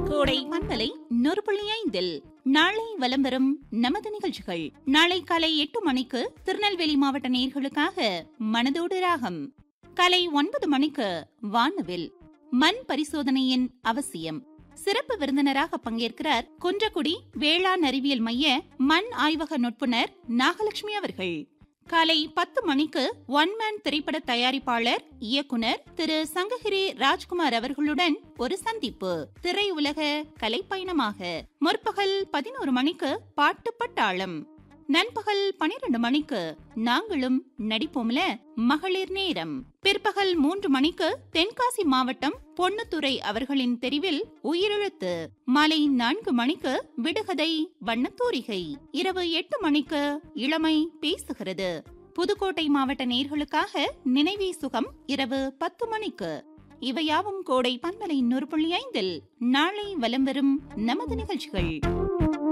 கோடை பண்பலை நூறு புள்ளி ஐந்தில் நாளை வலம் வரும் நமது நிகழ்ச்சிகள் நாளை காலை எட்டு மணிக்கு திருநெல்வேலி மாவட்ட நேர்களுக்காக மனதோடு ராகம் காலை ஒன்பது மணிக்கு வானவில் மண் பரிசோதனையின் அவசியம் சிறப்பு விருந்தினராக பங்கேற்கிறார் குன்றக்குடி வேளாண் அறிவியல் மைய மண் ஆய்வக நுட்புணர் நாகலட்சுமி அவர்கள் காலை பத்து மணிக்கு ஒன் மேன் திரைப்பட தயாரிப்பாளர் இயக்குனர் திரு சங்ககிரி ராஜ்குமார் அவர்களுடன் ஒரு சந்திப்பு திரையுலக கலைப்பயணமாக முற்பகல் பதினோரு மணிக்கு பாட்டு பட்டாளம் நண்பகல் பனிரெண்டு மணிக்கு நாங்களும் நடிப்போம்ல மகளிர் நேரம் பிற்பகல் மூன்று மணிக்கு தென்காசி மாவட்டம் பொன்னுத்துறை அவர்களின் தெரிவில் உயிரெழுத்து மாலை நான்கு மணிக்கு விடுகதை வண்ணத்தூரிகை இரவு எட்டு மணிக்கு இளமை பேசுகிறது புதுக்கோட்டை மாவட்ட நேர்களுக்காக நினைவே சுகம் இரவு பத்து மணிக்கு இவையாவும் கோடை பண்பலை நூறு புள்ளி ஐந்தில் நாளை வலம் வரும் நமது நிகழ்ச்சிகள்